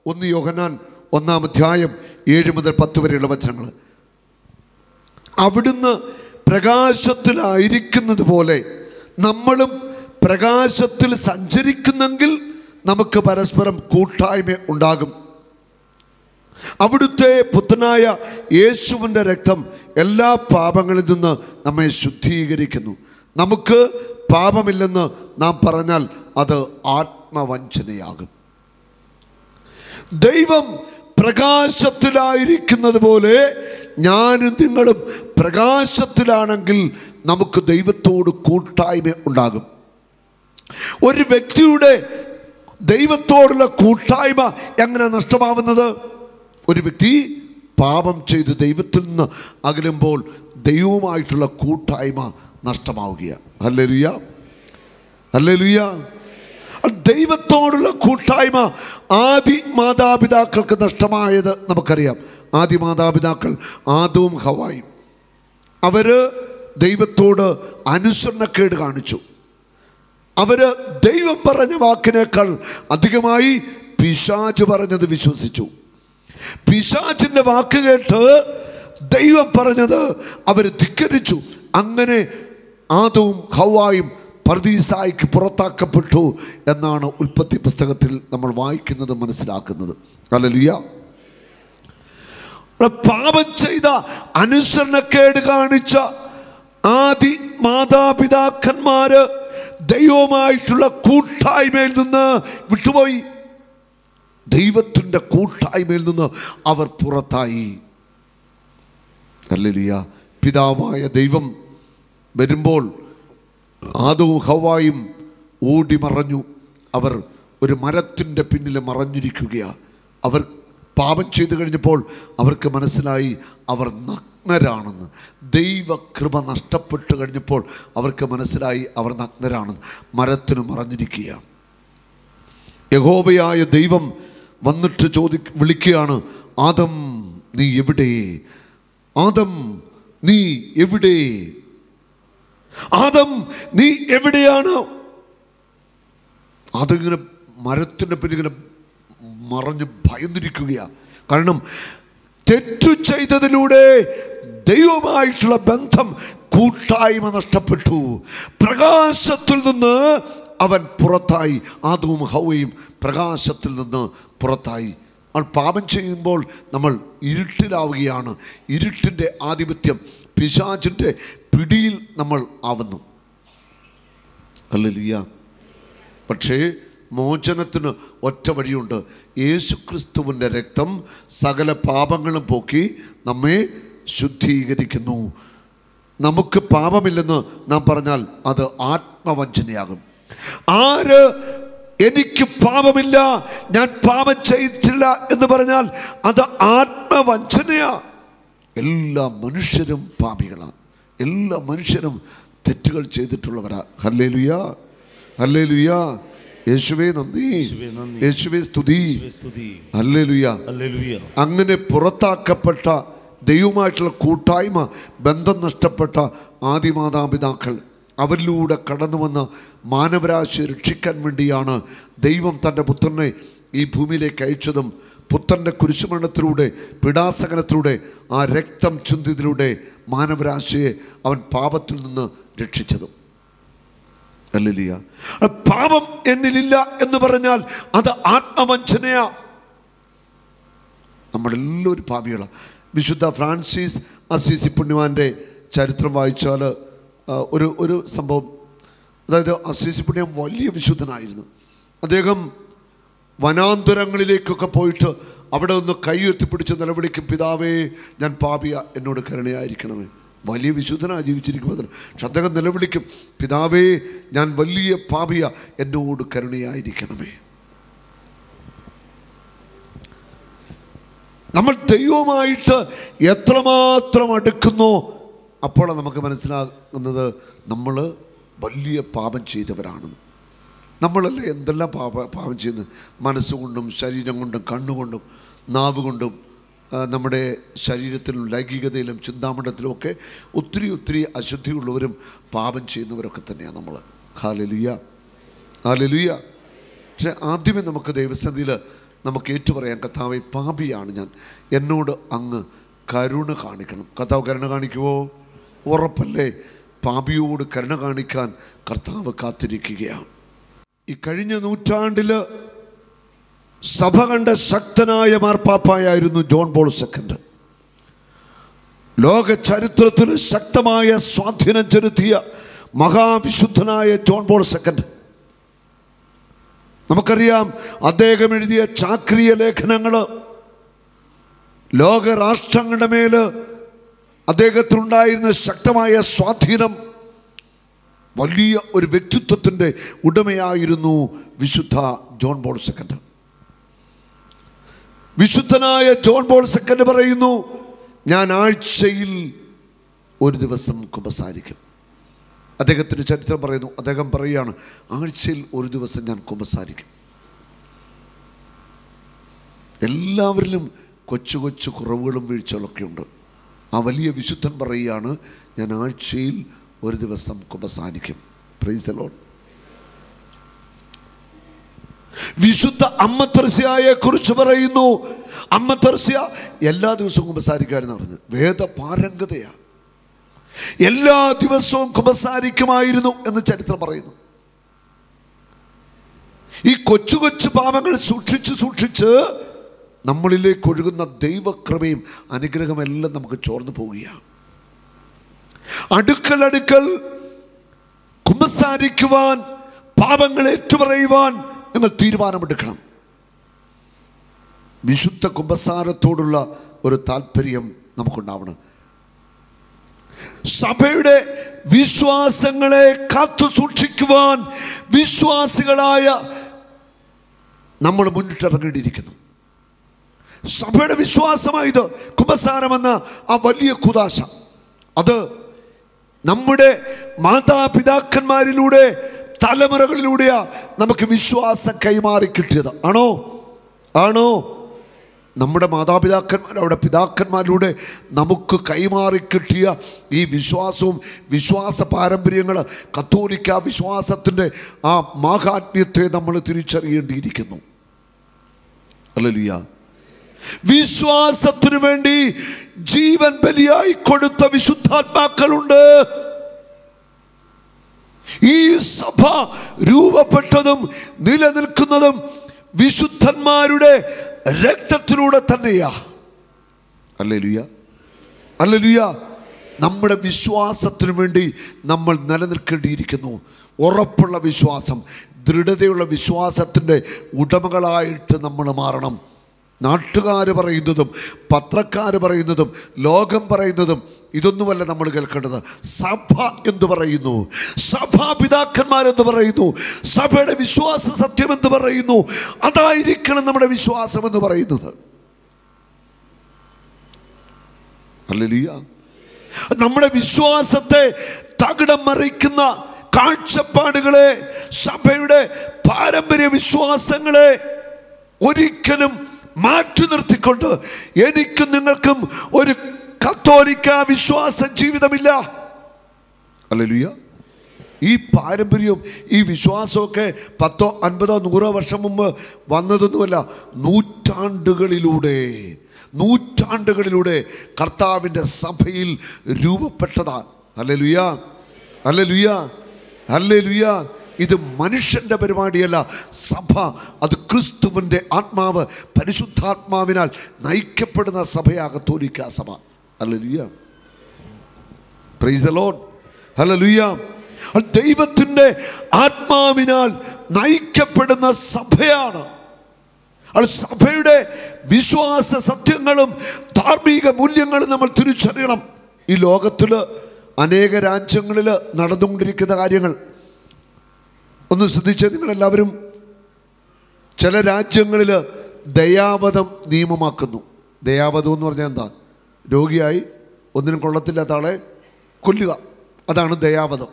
ഒന്ന് യോഹനാൻ ഒന്നാം അധ്യായം ഏഴ് മുതൽ പത്ത് വരെയുള്ള വചനങ്ങൾ അവിടുന്ന് പ്രകാശത്തിലായിരിക്കുന്നത് പോലെ നമ്മളും പ്രകാശത്തിൽ സഞ്ചരിക്കുന്നെങ്കിൽ നമുക്ക് പരസ്പരം കൂട്ടായ്മ ഉണ്ടാകും അവിടുത്തെ പുത്രനായ യേശുവിൻ്റെ രക്തം എല്ലാ പാപങ്ങളിൽ നിന്ന് നമ്മെ ശുദ്ധീകരിക്കുന്നു നമുക്ക് പാപമില്ലെന്ന് നാം പറഞ്ഞാൽ അത് ആത്മവഞ്ചനയാകും ദൈവം പ്രകാശത്തിലായിരിക്കുന്നത് പോലെ ഞാനും നിങ്ങളും പ്രകാശത്തിലാണെങ്കിൽ നമുക്ക് ദൈവത്തോട് കൂട്ടായ്മ ഉണ്ടാകും ഒരു വ്യക്തിയുടെ ദൈവത്തോടുള്ള കൂട്ടായ്മ എങ്ങനെ നഷ്ടമാവുന്നത് ഒരു വ്യക്തി പാപം ചെയ്ത് ദൈവത്തിൽ നിന്ന് അകലുമ്പോൾ ദൈവവുമായിട്ടുള്ള കൂട്ടായ്മ നഷ്ടമാവുകയാണ് അല്ലേലുയ്യ അല്ലേലുയ്യ ദൈവത്തോടുള്ള കൂട്ടായ്മ ആദി മാതാപിതാക്കൾക്ക് നഷ്ടമായത് നമുക്കറിയാം ആദി മാതാപിതാക്കൾ ആദവും ഹവായും അവര് ദൈവത്തോട് അനുസരണക്കേട് കാണിച്ചു അവര് ദൈവം പറഞ്ഞ വാക്കിനേക്കാൾ അധികമായി പിശാച് പറഞ്ഞത് വിശ്വസിച്ചു പിശാചിന്റെ വാക്ക് കേട്ട് ദൈവം പറഞ്ഞത് അവർ ധിക്കരിച്ചു അങ്ങനെ ആദവും ഹവായും പർദീസായിക്ക് പുറത്താക്കപ്പെട്ടു എന്നാണ് ഉൽപ്പത്തി പുസ്തകത്തിൽ നമ്മൾ വായിക്കുന്നത് മനസ്സിലാക്കുന്നത് അല്ലലുയ പാപം ചെയ്ത അനുസരണക്കേട് കാണിച്ച ആദി മാതാപിതാക്കന്മാര് ദൈവവുമായിട്ടുള്ള കൂട്ടായ്മയിൽ നിന്ന് വിട്ടുപോയി ദൈവത്തിൻ്റെ കൂട്ടായ്മയിൽ നിന്ന് അവർ പുറത്തായി അല്ലേലിയ പിതാവായ ദൈവം വരുമ്പോൾ ആദവും ഹവായും ഓടി മറഞ്ഞു അവർ ഒരു മരത്തിൻ്റെ പിന്നിൽ മറഞ്ഞിരിക്കുകയാണ് അവർ പാപം ചെയ്തു കഴിഞ്ഞപ്പോൾ അവർക്ക് മനസ്സിലായി അവർ നഗ്നരാണെന്ന് ദൈവകൃപ നഷ്ടപ്പെട്ടു കഴിഞ്ഞപ്പോൾ അവർക്ക് മനസ്സിലായി അവർ നഗ്നരാണെന്ന് മരത്തിന് മറഞ്ഞിരിക്കുകയാണ് യഹോവയായ ദൈവം വന്നിട്ട് ചോദി വിളിക്കുകയാണ് ആദം നീ എവിടെ ആദം നീ എവിടെ ആദം നീ എവിടെയാണ് അതിങ്ങനെ മരത്തിൻ്റെ പിന്നിൽ ഇങ്ങനെ മറഞ്ഞ് ഭയന്നിരിക്കുകയാണ് കാരണം തെറ്റു ചെയ്തതിലൂടെ ദൈവമായിട്ടുള്ള ബന്ധം കൂട്ടായ്മ നഷ്ടപ്പെട്ടു പ്രകാശത്തിൽ നിന്ന് അവൻ പുറത്തായി ആദവും ഹൗവയും പ്രകാശത്തിൽ നിന്ന് പുറത്തായി അവൾ പാപം ചെയ്യുമ്പോൾ നമ്മൾ ഇരുട്ടിലാവുകയാണ് ഇരുട്ടിൻ്റെ ആധിപത്യം പിശാചിൻ്റെ പിടിയിൽ നമ്മൾ ആവുന്നു അല്ലല്ല പക്ഷേ മോചനത്തിന് ഒറ്റ വഴിയുണ്ട് യേശുക്രിസ്തുവിൻ്റെ രക്തം സകല പാപങ്ങളും പോക്കി നമ്മെ ശുദ്ധീകരിക്കുന്നു നമുക്ക് പാപമില്ലെന്ന് നാം പറഞ്ഞാൽ അത് ആത്മവഞ്ചനയാകും ആര് എനിക്ക് പാപമില്ല ഞാൻ പാപം ചെയ്തിട്ടില്ല എന്ന് പറഞ്ഞാൽ അത് ആത്മവഞ്ചനയാ എല്ലാ മനുഷ്യരും പാപികളാണ് എല്ലാ മനുഷ്യരും തെറ്റുകൾ ചെയ്തിട്ടുള്ളവരാ ഹല്ലേ ലുയാ ഹല്ലേ ലുയാ യേശുവേ നന്ദി യേശുവേ നന്ദി. യേശുവേ സ്തുതി സ്തുതി ഹല്ലേ ലുയാ ഹല്ലേലൂയ അങ്ങനെ പുറത്താക്കപ്പെട്ട ദൈവമായിട്ടുള്ള കൂട്ടായ്മ ബന്ധം നഷ്ടപ്പെട്ട ആദിമാതാപിതാക്കൾ അവരിലൂടെ കടന്നു വന്ന മാനവരാശിയെ രക്ഷിക്കാൻ വേണ്ടിയാണ് ദൈവം തൻ്റെ പുത്രനെ ഈ ഭൂമിയിലേക്ക് അയച്ചതും പുത്രൻ്റെ കുരിശുമരണത്തിലൂടെ പിടാസകനത്തിലൂടെ ആ രക്തം ചിന്തിയതിലൂടെ മാനവരാശിയെ അവൻ പാപത്തിൽ നിന്ന് രക്ഷിച്ചതും അല്ലില്ല പാപം എന്നിലില്ല എന്ന് പറഞ്ഞാൽ അത് ആത്മവഞ്ചനയാ നമ്മളെല്ലാവരും പാപികളാണ് വിശുദ്ധ ഫ്രാൻസിസ് അസീസി പുണ്യവാൻ്റെ ചരിത്രം വായിച്ചാൽ ആ, ഒരു ഒരു സംഭവം അതായത് അസീസി പുണ്യം വലിയ വിശുദ്ധനായിരുന്നു അദ്ദേഹം വനാന്തരങ്ങളിലേക്കൊക്കെ പോയിട്ട് അവിടെ ഒന്ന് കൈ ഉയർത്തിപ്പിടിച്ച് നിലവിളിക്കും പിതാവേ ഞാൻ പാപിയ എന്നോട് കരുണയായിരിക്കണമേ വലിയ വിശുദ്ധനാണ് ജീവിച്ചിരിക്കുമ്പോൾ തന്നെ. പക്ഷെ അദ്ദേഹം നിലവിളിക്കും പിതാവേ ഞാൻ വലിയ പാപിയ എന്നോട് കരുണയായിരിക്കണമേ നമ്മൾ ദൈവമായിട്ട് എത്രമാത്രം അടുക്കുന്നോ അപ്പോഴാണ് നമുക്ക് മനസ്സിലാകുന്നത് നമ്മൾ വലിയ പാപം ചെയ്തവരാണ് നമ്മളല്ലേ എന്തെല്ലാം പാപ പാപം ചെയ്യുന്നത് മനസ്സുകൊണ്ടും ശരീരം കൊണ്ടും കണ്ണുകൊണ്ടും നാവ് കൊണ്ടും ആ, നമ്മുടെ ശരീരത്തിലും ലൈംഗികതയിലും ചിന്താമണ്ഡലത്തിലും ഒക്കെ ഒത്തിരി ഒത്തിരി അശുദ്ധിയുള്ളവരും പാപം ചെയ്യുന്നവരൊക്കെ തന്നെയാണ് നമ്മൾ ഹാലലുയ്യ ഹാലലുയ്യ പക്ഷെ ആദ്യമേ നമുക്ക് ദൈവസന്നിധിയിൽ നമുക്ക് ഏറ്റുപറയാം കർത്താവ് പാപിയാണ് ഞാൻ എന്നോട് അങ്ങ് കരുണ കാണിക്കണം കർത്താവ് കരുണ കാണിക്കുമോ ഉറപ്പല്ലേ പാപിയോട് കരുണ കാണിക്കാൻ കർത്താവ് കാത്തിരിക്കുകയാണ് ഈ കഴിഞ്ഞ നൂറ്റാണ്ടിൽ സഭ കണ്ട ശക്തനായ മാർപ്പാപ്പായായിരുന്നു ജോൺ പോൾ സെക്കൻഡ് ലോക ചരിത്രത്തിൽ ശക്തമായ സ്വാധീനം ചെലുത്തിയ മഹാവിശുദ്ധനായ ജോൺ പോൾ സെക്കൻഡ് നമുക്കറിയാം അദ്ദേഹം എഴുതിയ ചാക്രിയ ലേഖനങ്ങൾ ലോകരാഷ്ട്രങ്ങളുടെ മേൽ അദ്ദേഹത്തിനുണ്ടായിരുന്ന ശക്തമായ സ്വാധീനം വലിയ ഒരു വ്യക്തിത്വത്തിൻ്റെ ഉടമയായിരുന്നു വിശുദ്ധ ജോൺ ബോൾ സെക്കൻഡ് വിശുദ്ധനായ ജോൺ ബോൾ സെക്കൻഡ് പറയുന്നു ഞാൻ ആഴ്ചയിൽ ഒരു ദിവസം കുമ്പസാരിക്കും അദ്ദേഹത്തിൻ്റെ ചരിത്രം പറയുന്നു അദ്ദേഹം പറയുകയാണ് ആഴ്ചയിൽ ഒരു ദിവസം ഞാൻ കുമ്പസാരിക്കും എല്ലാവരിലും കൊച്ചു കൊച്ചു കുറവുകളും വീഴ്ചകളൊക്കെ ഉണ്ട് ആ വലിയ വിശുദ്ധൻ പറയുകയാണ് ഞാൻ ആഴ്ചയിൽ ഒരു ദിവസം കുമ്പസാരിക്കും പ്രൈസ് ദ ലോർഡ് വിശുദ്ധ അമ്മ തെർസ്യയെ കുറിച്ച് പറയുന്നു അമ്മ തെർസ്യ എല്ലാ ദിവസവും കുമ്പസാരിക്കാരെന്ന് പറഞ്ഞു വേദപാരംഗതയാ എല്ലാ ദിവസവും കുമ്പസാരിക്കുമായിരുന്നു എന്ന് ചരിത്രം പറയുന്നു ഈ കൊച്ചു കൊച്ചു പാപങ്ങൾ സൂക്ഷിച്ച് സൂക്ഷിച്ച് നമ്മളിലേക്ക് ഒഴുകുന്ന ദൈവകൃപയും അനുഗ്രഹമെല്ലാം നമുക്ക് ചോർന്നു പോവുകയാണ് അടുക്കൽ അടുക്കൽ കുമ്പസാരിക്കുവാൻ പാപങ്ങൾ ഏറ്റുപറയുവാൻ നിങ്ങൾ തീരുമാനമെടുക്കണം വിശുദ്ധ കുമ്പസാരത്തോടുള്ള ഒരു താല്പര്യം നമുക്കുണ്ടാവണം സഭയുടെ വിശ്വാസങ്ങളെ കാത്തു സൂക്ഷിക്കുവാൻ വിശ്വാസികളായ നമ്മൾ മുന്നിട്ടിറങ്ങേണ്ടിയിരിക്കുന്നു സഭയുടെ വിശ്വാസമായത് കുമ്പസാരമെന്ന ആ വലിയ കുതാശ അത് നമ്മുടെ മാതാപിതാക്കന്മാരിലൂടെ തലമുറകളിലൂടെയാ നമുക്ക് വിശ്വാസം കൈമാറി കിട്ടിയത് ആണോ ആണോ നമ്മുടെ മാതാപിതാക്കന്മാർ അവിടെ പിതാക്കന്മാരിലൂടെ നമുക്ക് കൈമാറി കിട്ടിയ ഈ വിശ്വാസവും വിശ്വാസ പാരമ്പര്യങ്ങൾ കത്തോലിക്ക വിശ്വാസത്തിൻ്റെ ആ മാഹാത്മ്യത്തെ നമ്മൾ തിരിച്ചറിയേണ്ടിയിരിക്കുന്നു അല്ലല്ലിയ വിശ്വാസത്തിനു വേണ്ടി ജീവൻ ബലിയായി കൊടുത്ത വിശുദ്ധാത്മാക്കളുണ്ട് ഈ സഭ രൂപപ്പെട്ടതും നിലനിൽക്കുന്നതും വിശുദ്ധന്മാരുടെ രക്തത്തിലൂടെ തന്നെയാ അല്ലേ ലുയ അല്ലേ ലുയ നമ്മുടെ വിശ്വാസത്തിനു വേണ്ടി നമ്മൾ നിലനിൽക്കേണ്ടിയിരിക്കുന്നു ഉറപ്പുള്ള വിശ്വാസം ദൃഢതയുള്ള വിശ്വാസത്തിൻ്റെ ഉടമകളായിട്ട് നമ്മൾ മാറണം നാട്ടുകാർ പറയുന്നതും പത്രക്കാർ പറയുന്നതും ലോകം പറയുന്നതും ഇതൊന്നുമല്ല നമ്മൾ കേൾക്കേണ്ടത് സഭ എന്ന് പറയുന്നു സഭാപിതാക്കന്മാരെന്ന് പറയുന്നു സഭയുടെ വിശ്വാസ സത്യം എന്ന് പറയുന്നു അതായിരിക്കണം നമ്മുടെ വിശ്വാസം എന്ന് പറയുന്നത് അല്ലലിയ നമ്മുടെ വിശ്വാസത്തെ തകിടം മറിക്കുന്ന കാഴ്ചപ്പാടുകളെ സഭയുടെ പാരമ്പര്യ വിശ്വാസങ്ങളെ ഒരിക്കലും മാറ്റി നിർത്തിക്കൊണ്ട് എനിക്കും നിങ്ങൾക്കും ഒരു കത്തോലിക്ക വിശ്വാസ ജീവിതമില്ല അല്ലലുയ ഈ പാരമ്പര്യവും ഈ വിശ്വാസമൊക്കെ പത്തോ അൻപതോ നൂറോ വർഷം മുമ്പ് വന്നതൊന്നുമല്ല നൂറ്റാണ്ടുകളിലൂടെ നൂറ്റാണ്ടുകളിലൂടെ കർത്താവിൻ്റെ സഭയിൽ രൂപപ്പെട്ടതാണ് അല്ലേ ലുയ അല്ലേ ലുയ അല്ലേ ലുയ ഇത് മനുഷ്യൻ്റെ പരിപാടിയല്ല സഭ അത് ക്രിസ്തുവിൻ്റെ ആത്മാവ് പരിശുദ്ധാത്മാവിനാൽ നയിക്കപ്പെടുന്ന സഭയാകത്തോലിക്ക സഭ അല്ലലുയ പ്രൈസ് ലോൺ ഹല്ലേലൂയ ദൈവത്തിൻ്റെ ആത്മാവിനാൽ നയിക്കപ്പെടുന്ന സഭയാണ് അത് സഭയുടെ വിശ്വാസ സത്യങ്ങളും ധാർമ്മിക മൂല്യങ്ങളും നമ്മൾ തിരിച്ചറിയണം ഈ ലോകത്തിൽ അനേക രാജ്യങ്ങളിൽ നടന്നുകൊണ്ടിരിക്കുന്ന കാര്യങ്ങൾ ഒന്ന് ശ്രദ്ധിച്ചേ നിങ്ങളെല്ലാവരും ചില രാജ്യങ്ങളിൽ ദയാവധം നിയമമാക്കുന്നു ദയാവധം എന്ന് പറഞ്ഞാൽ എന്താ രോഗിയായി ഒന്നിനും കൊള്ളത്തില്ലാത്ത ആളെ കൊല്ലുക അതാണ് ദയാവധം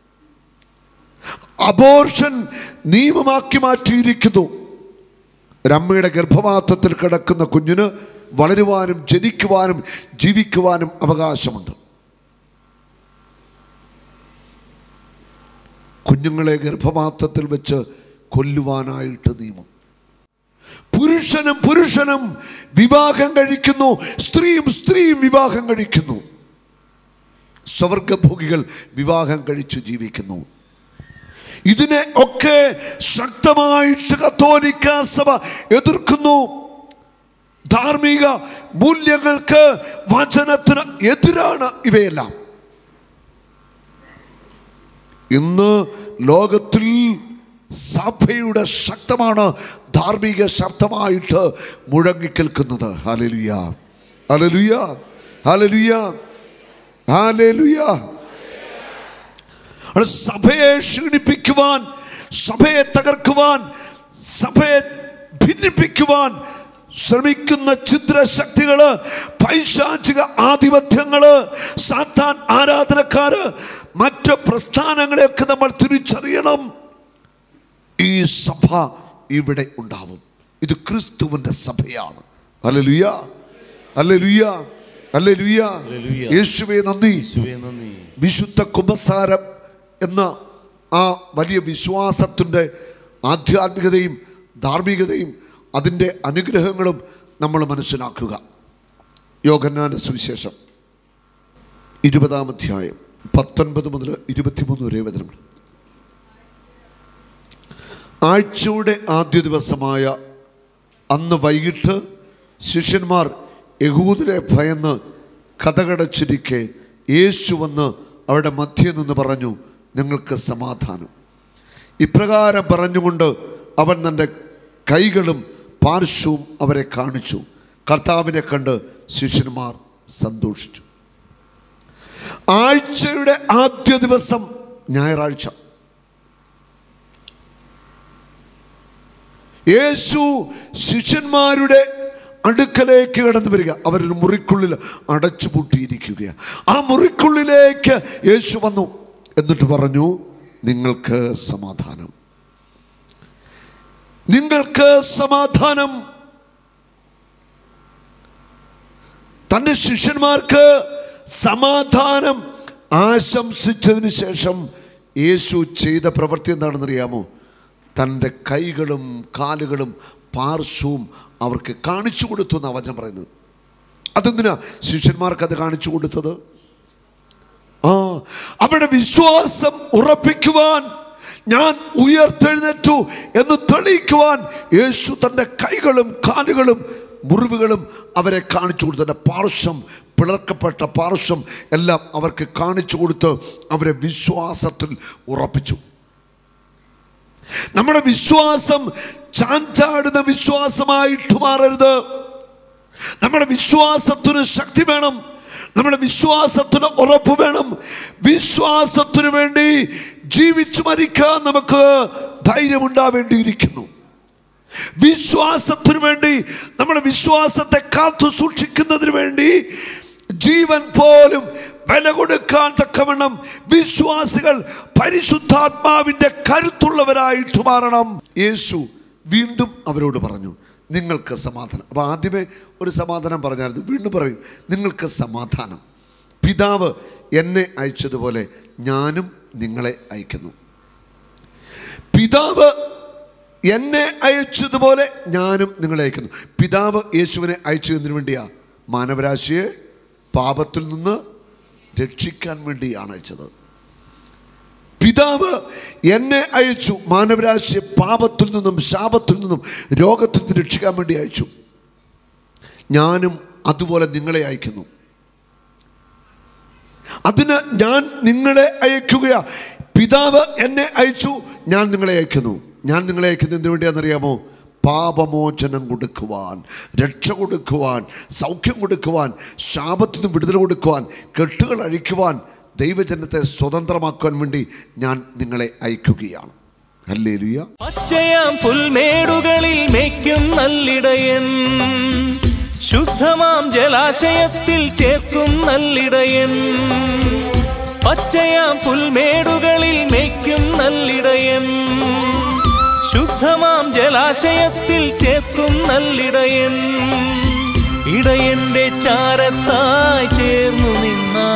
അബോർഷൻ നിയമമാക്കി മാറ്റിയിരിക്കുന്നു ഒരമ്മയുടെ ഗർഭപാത്രത്തിൽ കിടക്കുന്ന കുഞ്ഞിന് വളരുവാനും ജനിക്കുവാനും ജീവിക്കുവാനും അവകാശമുണ്ട് കുഞ്ഞുങ്ങളെ ഗർഭപാത്രത്തിൽ വെച്ച് കൊല്ലുവാനായിട്ട് നിയമം പുരുഷനും പുരുഷനും വിവാഹം കഴിക്കുന്നു സ്ത്രീയും സ്ത്രീയും വിവാഹം കഴിക്കുന്നു സ്വർഗഭോഗികൾ വിവാഹം കഴിച്ചു ജീവിക്കുന്നു ഇതിനെ ഒക്കെ ശക്തമായിട്ട് കത്തോലിക്ക സഭ എതിർക്കുന്നു ധാർമ്മിക മൂല്യങ്ങൾക്ക് വചനത്തിന് എതിരാണ് ഇവയെല്ലാം ഇന്ന് ലോകത്തിൽ സഭയുടെ ശക്തമാണ് ധാർമ്മിക ശബ്ദമായിട്ട് മുഴങ്ങിക്കേൽക്കുന്നത് ഹലലുയ ഹലലുയ ഹലലുയ ഹലലുയ അത് സഭയെ ക്ഷീണിപ്പിക്കുവാൻ സഭയെ തകർക്കുവാൻ സഭയെ ഭിന്നിപ്പിക്കുവാൻ ശ്രമിക്കുന്ന ചിത്രശക്തികള് പൈശാചിക ആധിപത്യങ്ങള് സാത്താൻ ആരാധനക്കാര് മറ്റ് പ്രസ്ഥാനങ്ങളെയൊക്കെ നമ്മൾ തിരിച്ചറിയണം ഈ സഭ ഇവിടെ ഉണ്ടാവും ഇത് ക്രിസ്തുവിന്റെ സഭയാണ് അല്ലലുയ അല്ലലുയ അല്ലലുയ ഹല്ലേലൂയ. യേശുവേ നന്ദി യേശുവേ നന്ദി വിശുദ്ധ കുമ്പസാരം എന്ന ആ വലിയ വിശ്വാസത്തിൻ്റെ ആധ്യാത്മികതയും ധാർമ്മികതയും അതിൻ്റെ അനുഗ്രഹങ്ങളും നമ്മൾ മനസ്സിലാക്കുക യോഗന്നാന സുവിശേഷം ഇരുപതാം അധ്യായം പത്തൊൻപത് മുതൽ ഇരുപത്തിമൂന്ന് വരെ വചനങ്ങൾ ആഴ്ചയുടെ ആദ്യ ദിവസമായ അന്ന് വൈകിട്ട് ശിഷ്യന്മാർ യഹൂദരെ ഭയന്ന് കഥകടച്ചിരിക്കെ യേശു വന്ന് അവരുടെ മധ്യേ നിന്ന് പറഞ്ഞു നിങ്ങൾക്ക് സമാധാനം ഇപ്രകാരം പറഞ്ഞുകൊണ്ട് അവൻ തൻ്റെ കൈകളും പാർശ്വവും അവരെ കാണിച്ചു കർത്താവിനെ കണ്ട് ശിഷ്യന്മാർ സന്തോഷിച്ചു ആഴ്ചയുടെ ആദ്യ ദിവസം ഞായറാഴ്ച യേശു ശിഷ്യന്മാരുടെ അടുക്കലേക്ക് കടന്നു വരിക അവരൊരു മുറിക്കുള്ളിൽ അടച്ചു പൂട്ടിയിരിക്കുകയാണ് ആ മുറിക്കുള്ളിലേക്ക് യേശു വന്നു എന്നിട്ട് പറഞ്ഞു നിങ്ങൾക്ക് സമാധാനം നിങ്ങൾക്ക് സമാധാനം തൻ്റെ ശിഷ്യന്മാർക്ക് സമാധാനം ആശംസിച്ചതിന് ശേഷം യേശു ചെയ്ത പ്രവൃത്തി എന്താണെന്നറിയാമോ തൻ്റെ കൈകളും കാലുകളും പാർശ്വവും അവർക്ക് കാണിച്ചു കൊടുത്തു എന്നാണ് വചനം പറയുന്നത് അതെന്തിനാ ശിഷ്യന്മാർക്ക് അത് കാണിച്ചു കൊടുത്തത് ആ അവരുടെ വിശ്വാസം ഉറപ്പിക്കുവാൻ ഞാൻ ഉയർത്തെഴുന്നേറ്റു എന്ന് തെളിയിക്കുവാൻ യേശു തൻ്റെ കൈകളും കാലുകളും മുറിവുകളും അവരെ കാണിച്ചു കൊടുത്തു തൻ്റെ പാർശ്വം പിളർക്കപ്പെട്ട പാർശ്വം എല്ലാം അവർക്ക് കാണിച്ചു കൊടുത്ത് അവരെ വിശ്വാസത്തിൽ ഉറപ്പിച്ചു നമ്മുടെ വിശ്വാസം ചാഞ്ചാടുന്ന വിശ്വാസമായിട്ട് മാറരുത് നമ്മുടെ വിശ്വാസത്തിന് ശക്തി വേണം നമ്മുടെ വിശ്വാസത്തിന് ഉറപ്പ് വേണം വിശ്വാസത്തിന് വേണ്ടി ജീവിച്ചു മരിക്കാൻ നമുക്ക് ധൈര്യമുണ്ടാവേണ്ടിയിരിക്കുന്നു വിശ്വാസത്തിന് വേണ്ടി നമ്മുടെ വിശ്വാസത്തെ കാത്തു സൂക്ഷിക്കുന്നതിന് വേണ്ടി ജീവൻ പോലും വില കൊടുക്കാൻ തക്കവണ്ണം വിശ്വാസികൾ പരിശുദ്ധാത്മാവിന്റെ കരുത്തുള്ളവരായിട്ട് മാറണം യേശു വീണ്ടും അവരോട് പറഞ്ഞു നിങ്ങൾക്ക് സമാധാനം അപ്പോൾ ആദ്യമേ ഒരു സമാധാനം പറഞ്ഞായിരുന്നു വീണ്ടും പറയും നിങ്ങൾക്ക് സമാധാനം പിതാവ് എന്നെ അയച്ചതുപോലെ ഞാനും നിങ്ങളെ അയക്കുന്നു പിതാവ് എന്നെ അയച്ചതുപോലെ ഞാനും നിങ്ങളെ അയക്കുന്നു പിതാവ് യേശുവിനെ അയച്ചതിന് വേണ്ടിയാ മാനവരാശിയെ പാപത്തിൽ നിന്ന് രക്ഷിക്കാൻ വേണ്ടിയാണ് അയച്ചത് പിതാവ് എന്നെ അയച്ചു മാനവരാശിയെ പാപത്തിൽ നിന്നും ശാപത്തിൽ നിന്നും രോഗത്തിൽ നിന്ന് രക്ഷിക്കാൻ വേണ്ടി അയച്ചു ഞാനും അതുപോലെ നിങ്ങളെ അയക്കുന്നു അതിന് ഞാൻ നിങ്ങളെ അയക്കുകയാ പിതാവ് എന്നെ അയച്ചു ഞാൻ നിങ്ങളെ അയക്കുന്നു ഞാൻ നിങ്ങളെ അയക്കുന്നത് എന്തിനു വേണ്ടിയാണെന്നറിയാമോ പാപമോചനം കൊടുക്കുവാൻ രക്ഷ കൊടുക്കുവാൻ സൗഖ്യം കൊടുക്കുവാൻ ശാപത്തിൽ നിന്ന് വിടുതൽ കൊടുക്കുവാൻ കെട്ടുകൾ അഴിക്കുവാൻ ദൈവജനത്തെ സ്വതന്ത്രമാക്കുവാൻ വേണ്ടി ഞാൻ നിങ്ങളെ അയക്കുകയാണ് അല്ലേ ലുയ്യ പച്ചയാം പുൽമേടുകളിൽ മേയ്ക്കും നല്ലിടയൻ ശുദ്ധമാം ജലാശയത്തിൽ ചേർക്കും നല്ലിടയൻ പച്ചയാം പുൽമേടുകളിൽ മേയ്ക്കും നല്ലിടയൻ ശുദ്ധമാം ജലാശയത്തിൽ ചേർക്കും നല്ലിടയൻ ഇടയന്റെ ചാരത്തായി ചേർന്നു നിന്ന